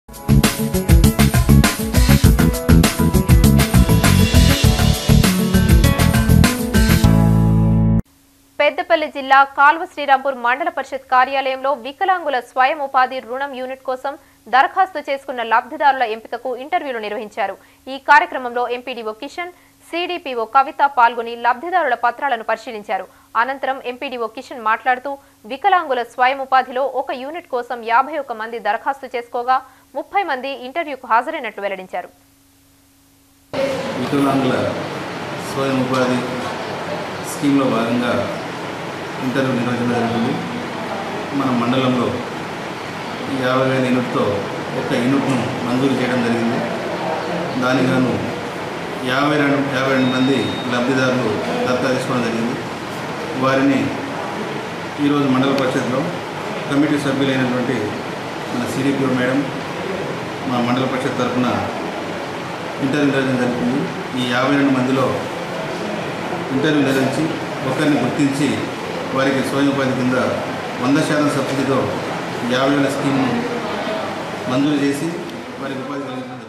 పెద్దపల్లి జిల్లా కాల్వ శ్రీరాంపూర్ మండల పరిషత్ కార్యాలయంలో వికలాంగుల స్వయం ఉపాధి రుణం యూనిట్ కోసం దరఖాస్తు చేసుకున్న లబ్ధిదారుల ఎంపికకు ఇంటర్వ్యూలు నిర్వహించారు ఈ కార్యక్రమంలో ఎంపీడీఓ కిషన్ సిడిపిఓ కవిత పాల్గొని లబ్ధిదారుల పత్రాలను పరిశీలించారు అనంతరం ఎంపీడీఓ కిషన్ మాట్లాడుతూ వికలాంగుల స్వయం ఉపాధిలో ఒక యూనిట్ కోసం యాభై ఒక్క మంది దరఖాస్తు చేసుకోగా ముప్పై మంది ఇంటర్వ్యూకు హాజరైనట్లు వెల్లడించారు వికలాంగుల స్వయం ఉపాధి స్కీమ్లో భాగంగా ఇంటర్వ్యూ నిర్వహించడం జరిగింది మన మండలంలో ఈ యాభై వేల యూనిట్తో ఒక యూనిట్ను మంజూరు చేయడం జరిగింది దానికి గాను యాభై రెండు యాభై రెండు మంది లబ్ధిదారులు దత్తా తీసుకోవడం జరిగింది వారిని ఈరోజు మండల పరిషత్లో కమిటీ సభ్యులైనటువంటి మన సిడిపిఓ మేడం మా మండల పరిషత్ తరఫున ఇంటర్వ్యూ నిర్వహించడం జరుగుతుంది ఈ యాభై రెండు మందిలో ఇంటర్వ్యూ నిర్వహించి ఒకరిని గుర్తించి వారికి స్వయం ఉపాధి కింద వంద శాతం సబ్సిడీతో యాభై వేల స్కీమ్ను మంజూరు చేసి వారికి ఉపాధి కలిగించడం